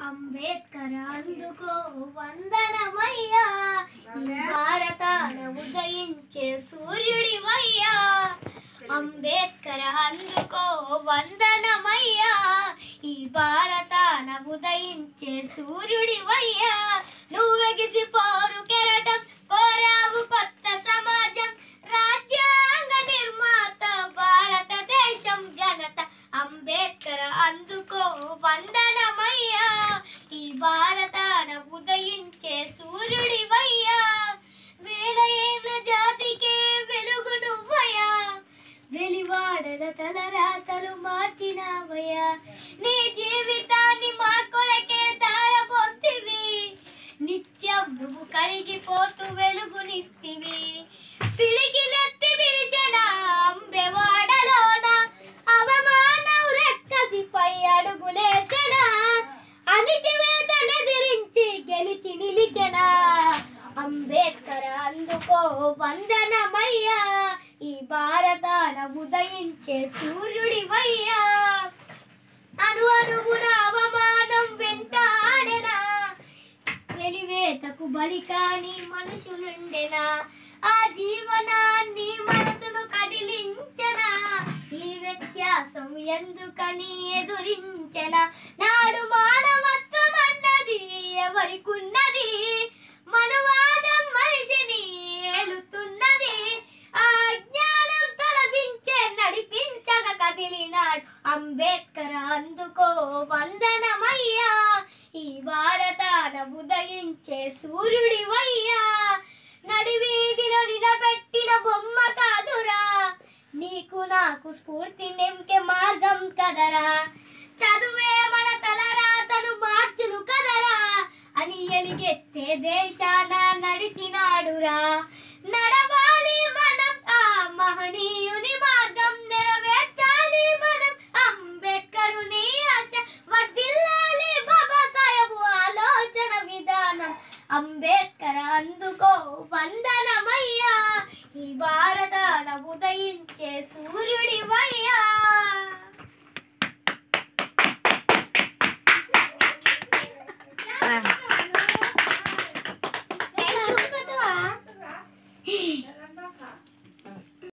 అంబేద్కర్ అందుకో వందనమయ్యా ఈ భారతాన ఉదయించే సూర్యుడివయ్యా అంబేద్కర్ అందుకో వందనమయ్యా ఈ భారతాన ఉదయించే సూర్యుడివయ్యా నువ్వెగిసిపోరు కెరటం కోరావు కొత్త సమాజం రాజ్యాంగ నిర్మాత భారతదేశం ఘనత అంబేద్కర్ అందుకో వందనమయ్యా ఈ భారతాన ఉదయించే సూర్యుడివయ్యా వేల ఏళ్ళ జాతికే వెలుగు నువ్వయ్యా వెలివాడల తలరాతలు మార్చినావయ్యా నీ జీవితాన్ని మా కొరకే ధారపోస్తివి నిత్యం నువ్వు కరిగిపోతూ వెలుగునిస్తివి పిడికిలెత్తి పిలిచిన అంబెవాడలోన అవమానం రెక్కసిపై అడుగులేసిన అణిచివేతనెదిరించి గెలిచి నిలిచెన అంబేద్కర్ అందుకో వందనమయ్యా ఈ భారతాన ఉదయించే సూర్యుడివయ్యా అను అడుగున అవమానం వెంటాడెనా వెలివేతకు బలి కాని మనుషులుండెనా ఆ జీవనాన్ని మనసును కదిలించనా ఈ వ్యత్యాసం ఎందుకని ఎదురించన నాడు మానవత్వం అన్నది ఎవరికున్నది మనువాదం మనిషిని ఏలుతున్నది ఆ జ్ఞానం తొలగించే నడిపించగ కదిలినాడు అంబేద్కర్ అందుకో వందనమయ్యా ఈ భారతాన ఉదయించే సూర్యుడివయ్యా నడివీధిలో నిలబెట్టిన బొమ్మ కాదురా నీకు నాకు స్ఫూర్తి నింకే మార్గం కదరా చదువే మన తలరాతను మార్చును కదరా అని ఎలిగెత్తే దేశాన నడిచినాడురా నడవాలి మనం ఆ మహనీయుని మార్గం నెరవేర్చాలి మనం అంబేద్కరుని ఆశ వర్ధిల్లాలి బాబాసాహెబు ఆలోచన విధానం అంబేద్కర్ అందుకో వందనమయ్యా ఈ భారతాన ఉదయించే సూర్యుడివయ్యా